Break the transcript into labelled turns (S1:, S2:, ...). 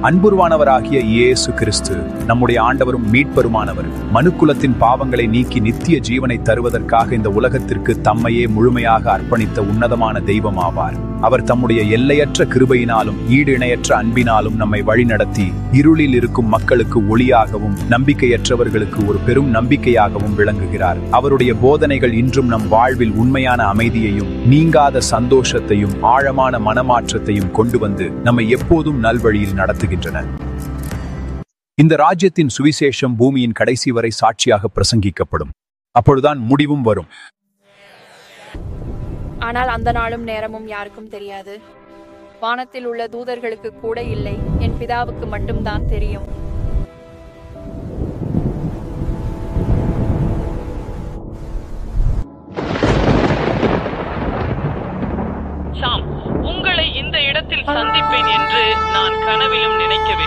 S1: அன்புருவானவராகிய இயேசு கிறிஸ்து நம்முடைய ஆண்டவரும் மீட்பருமானவர் மனுக்குலத்தின் பாவங்களை நீக்கி நித்திய ஜீவனை தருவதற்காக இந்த உலகத்திற்கு தம்மையே முழுமையாக அர்ப்பணித்த உன்னதமான தெய்வம் ஆவார் அவர் தம்முடைய எல்லையற்ற கிருபையினாலும் ஈடு இணையற்ற அன்பினாலும் நம்மை வழிநடத்தி இருளில் இருக்கும் மக்களுக்கு ஒளியாகவும் நம்பிக்கையற்றவர்களுக்கு ஒரு பெரும் நம்பிக்கையாகவும் விளங்குகிறார் அவருடைய போதனைகள் இன்றும் நம் வாழ்வில் உண்மையான அமைதியையும் நீங்காத சந்தோஷத்தையும் ஆழமான மனமாற்றத்தையும் கொண்டு வந்து நம்மை எப்போதும் நல்வழியில் நடத்துகின்றன இந்த ராஜ்யத்தின் சுவிசேஷம் பூமியின் கடைசி வரை சாட்சியாக பிரசங்கிக்கப்படும் அப்பொழுதுதான் முடிவும் வரும்
S2: ஆனால் அந்த நாளும் நேரமும் யாருக்கும் தெரியாது வானத்தில் உள்ள தூதர்களுக்கு கூட இல்லை என் பிதாவுக்கு மட்டும்தான் தெரியும்
S3: சாம் உங்களை இந்த இடத்தில் சந்திப்பேன் என்று நான் கனவிலும் நினைக்கவில்லை